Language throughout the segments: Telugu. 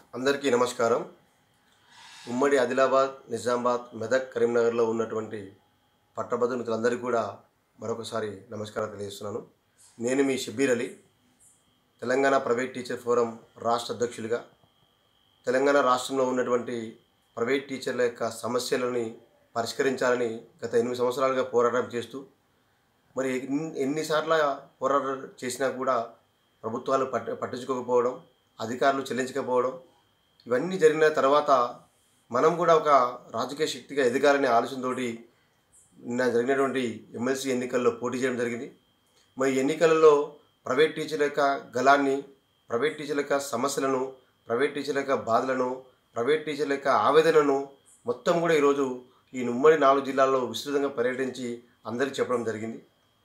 అందరికీ నమస్కారం ఉమ్మడి ఆదిలాబాద్ నిజామాబాద్ మెదక్ కరీంనగర్లో ఉన్నటువంటి పట్టభద్రుల మిత్రులందరికీ కూడా మరొకసారి నమస్కారం తెలియజేస్తున్నాను నేను మీ Shabbir Ali Telangana private teacher forum రాష్ట్ర అధ్యక్షులుగా తెలంగాణ రాష్ట్రంలో ఉన్నటువంటి ప్రైవేట్ టీచర్ల యొక్క సమస్యలని పరిష్కరించాలని గత ఎనిమిది సంవత్సరాలుగా పోరాటం చేస్తూ మరి ఎన్ని- ఎన్నిసార్లు పోరాటం చేసినా కూడా ప్రభుత్వాలు పట్ట పట్టించుకోకపోవడం అధికారులు చెల్లించకపోవడం ఇవన్నీ జరిగిన తర్వాత మనం కూడా ఒక రాజకీయ శక్తిగా ఎదగాలనే ఆలోచనతోటి నిన్న జరిగినటువంటి ఎమ్మెల్సీ ఎన్నికల్లో పోటీ చేయడం జరిగింది మరి ఈ ఎన్నికలలో ప్రైవేట్ టీచర్ల యొక్క గలాన్ని ప్రైవేట్ టీచర్ల యొక్క సమస్యలను ప్రైవేట్ టీచర్ల యొక్క బాధలను ప్రైవేట్ టీచర్ల యొక్క ఆవేదనను మొత్తం కూడా ఈరోజు ఈ ఉమ్మడి నాలుగు జిల్లాల్లో విస్తృతంగా పర్యటించి అందరికీ చెప్పడం జరిగింది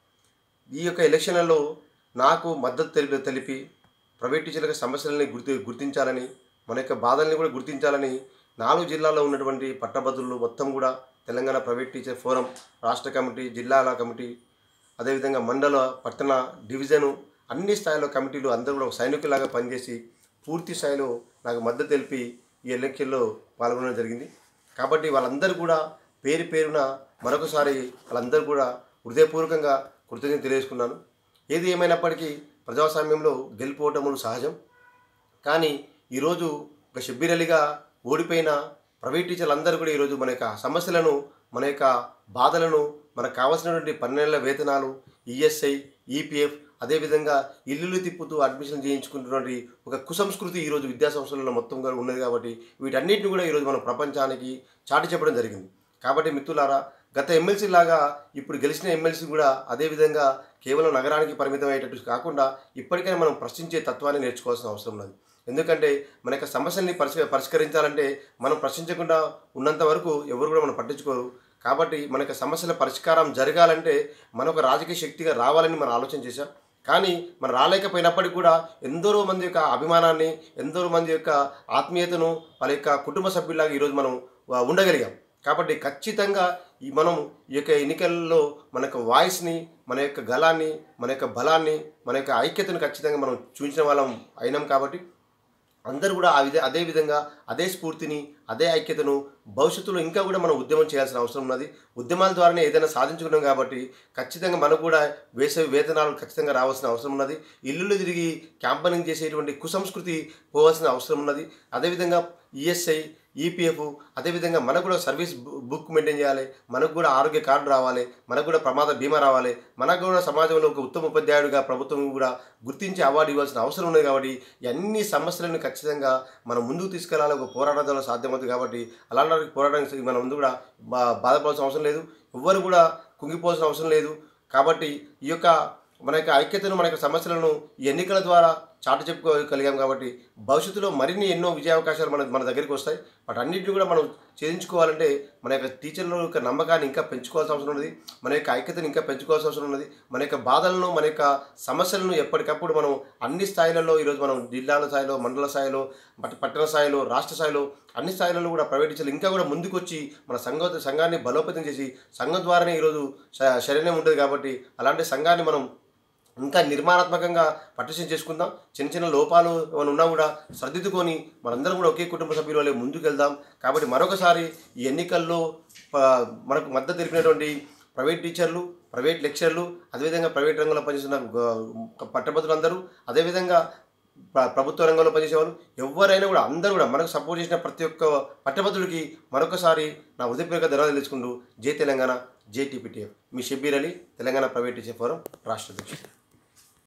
ఈ యొక్క ఎలక్షన్లలో నాకు మద్దతు తెలిపి తెలిపి ప్రైవేట్ టీచర్ల సమస్యలని గుర్తి గుర్తించాలని మన యొక్క బాధల్ని కూడా గుర్తించాలని నాలుగు జిల్లాల్లో ఉన్నటువంటి పట్టభద్రులు మొత్తం కూడా తెలంగాణ ప్రైవేట్ టీచర్ ఫోరం రాష్ట్ర కమిటీ జిల్లాల కమిటీ అదేవిధంగా మండల పట్టణ డివిజను అన్ని స్థాయిలో కమిటీలు అందరూ కూడా ఒక సైనికులాగా పనిచేసి పూర్తి స్థాయిలో నాకు మద్దతు తెలిపి ఈ ఎలక్షన్లో పాల్గొనడం జరిగింది కాబట్టి వాళ్ళందరూ కూడా పేరు పేరున మరొకసారి వాళ్ళందరూ కూడా హృదయపూర్వకంగా కృతజ్ఞత తెలియజేసుకున్నాను ఏది ఏమైనప్పటికీ ప్రజాస్వామ్యంలో గెలుపోవటములు సహజం కానీ ఈరోజు ఒక షబ్బీర్ అలీగా ఓడిపోయిన ప్రైవేట్ టీచర్లు అందరూ కూడా ఈరోజు మన యొక్క సమస్యలను మన యొక్క బాధలను మనకు కావాల్సినటువంటి పన్నెండేళ్ల వేతనాలు ఈఎస్ఐ ఈపీఎఫ్ అదేవిధంగా ఇల్లులు తిప్పుతూ అడ్మిషన్ చేయించుకుంటున్నటువంటి ఒక కుసంస్కృతి ఈరోజు విద్యా సంస్థలలో మొత్తం కూడా ఉన్నది కాబట్టి వీటన్నిటిని కూడా ఈరోజు మనం ప్రపంచానికి చాటి చెప్పడం జరిగింది కాబట్టి మిత్రులారా గత ఎమ్మెల్సీ లాగా ఇప్పుడు గెలిచిన ఎమ్మెల్సీ కూడా అదేవిధంగా కేవలం నగరానికి పరిమితం అయ్యేటట్టు కాకుండా ఇప్పటికైనా మనం ప్రశ్నించే తత్వాన్ని నేర్చుకోవాల్సిన అవసరం ఉన్నది ఎందుకంటే మన యొక్క సమస్యల్ని పరిష్క పరిష్కరించాలంటే మనం ప్రశ్నించకుండా ఉన్నంత వరకు ఎవరు కూడా మనం పట్టించుకోరు కాబట్టి మన యొక్క సమస్యల పరిష్కారం జరగాలంటే మన ఒక రాజకీయ శక్తిగా రావాలని మనం ఆలోచన చేశాం కానీ మనం రాలేకపోయినప్పటికీ కూడా ఎందరో మంది యొక్క అభిమానాన్ని ఎందరో మంది యొక్క ఆత్మీయతను వాళ్ళ యొక్క కుటుంబ సభ్యులాగా ఈరోజు మనం ఆ, ఉండగలిగాం కాబట్టి ఖచ్చితంగా ఈ మనం ఈ యొక్క ఎన్నికల్లో మన యొక్క వాయిస్ని మన యొక్క గలాన్ని మన యొక్క బలాన్ని మన యొక్క ఐక్యతను ఖచ్చితంగా మనం చూపించిన వాళ్ళం అయినాం కాబట్టి అందరూ కూడా ఆ విధ అదే విధంగా అదే స్ఫూర్తిని అదే ఐక్యతను భవిష్యత్తులో ఇంకా కూడా మనం ఉద్యమం చేయాల్సిన అవసరం ఉన్నది ఉద్యమాల ద్వారానే ఏదైనా సాధించుకున్నాం కాబట్టి ఖచ్చితంగా మనకు కూడా వేసవి వేతనాలు ఖచ్చితంగా రావాల్సిన అవసరం ఉన్నది ఇల్లులు తిరిగి క్యాంపనింగ్ చేసేటువంటి కుసంస్కృతి పోవాల్సిన అవసరం ఉన్నది అదేవిధంగా ఈఎస్ఐ ఈపీఎఫ్ అదేవిధంగా మనకు కూడా సర్వీస్ బు- బుక్ మెయింటైన్ చేయాలి మనకు కూడా ఆరోగ్య కార్డు రావాలి మనకు కూడా ప్రమాద బీమా రావాలి మనకు కూడా సమాజంలో ఒక ఉత్తమ ఉపాధ్యాయుడిగా ప్రభుత్వం కూడా గుర్తించి అవార్డు ఇవ్వాల్సిన అవసరం ఉన్నది కాబట్టి ఈ అన్ని సమస్యలను ఖచ్చితంగా మనం ముందుకు తీసుకెళ్లాలి ఒక పోరాటం ద్వారా సాధ్యమవుతుంది కాబట్టి అలాంటి పోరాటానికి మనం ముందు కూడా బా- బాధపడాల్సిన అవసరం లేదు ఎవ్వరు కూడా కుంగిపోవాల్సిన అవసరం లేదు కాబట్టి ఈ యొక్క మన యొక్క ఐక్యతను మన యొక్క సమస్యలను ఈ ఎన్నికల ద్వారా చాటు చెప్పుకోగలిగాం కాబట్టి భవిష్యత్తులో మరిన్ని ఎన్నో విజయ అవకాశాలు మన మన దగ్గరికి వస్తాయి వాటి అన్నింటిని కూడా మనం ఛేదించుకోవాలంటే మన యొక్క టీచర్ల యొక్క నమ్మకాన్ని ఇంకా పెంచుకోవాల్సిన అవసరం ఉన్నది మన యొక్క ఐక్యతను ఇంకా పెంచుకోవాల్సిన అవసరం ఉన్నది మన యొక్క బాధలను మన యొక్క సమస్యలను ఎప్పటికప్పుడు మనం అన్ని స్థాయిలలో ఈరోజు మనం జిల్లాల స్థాయిలో మండల స్థాయిలో పట్- పట్టణ స్థాయిలో రాష్ట్ర స్థాయిలో అన్ని స్థాయిలలో కూడా ప్రైవేట్ టీచర్లు ఇంకా కూడా ముందుకొచ్చి మన సంఘ సంఘాన్ని బలోపేతం చేసి సంఘం ద్వారానే ఈరోజు శ- శరణ్యం ఉంటుంది కాబట్టి అలాంటి సంఘాన్ని మనం ఇంకా నిర్మాణాత్మకంగా పటిష్టం చేసుకుందాం చిన్న చిన్న లోపాలు ఏమైనా ఉన్నా కూడా సర్దిద్దుకొని మనందరం కూడా ఒకే కుటుంబ సభ్యుల వల్లే ముందుకు వెళ్దాం కాబట్టి మరొకసారి ఈ ఎన్నికల్లో ప- మనకు మద్దతు తెలిపినటువంటి ప్రైవేట్ టీచర్లు ప్రైవేట్ లెక్చర్లు అదేవిధంగా ప్రైవేట్ రంగంలో పనిచేస్తున్న గ- పట్టభద్రులందరూ అదేవిధంగా ప్ర- ప్రభుత్వ రంగంలో పనిచేసేవాళ్ళు ఎవరైనా కూడా అందరూ కూడా మనకు సపోర్ట్ చేసిన ప్రతి ఒక్క పట్టభద్రుడికి మరొకసారి నా హృదయపూర్వక ధన్యవాదాలు తెలుసుకుంటూ జై తెలంగాణ జై టీపీటీఎఫ్ మీ Shabbir Ali Telangana private teacher forum రాష్ట్ర అధ్యక్షుడు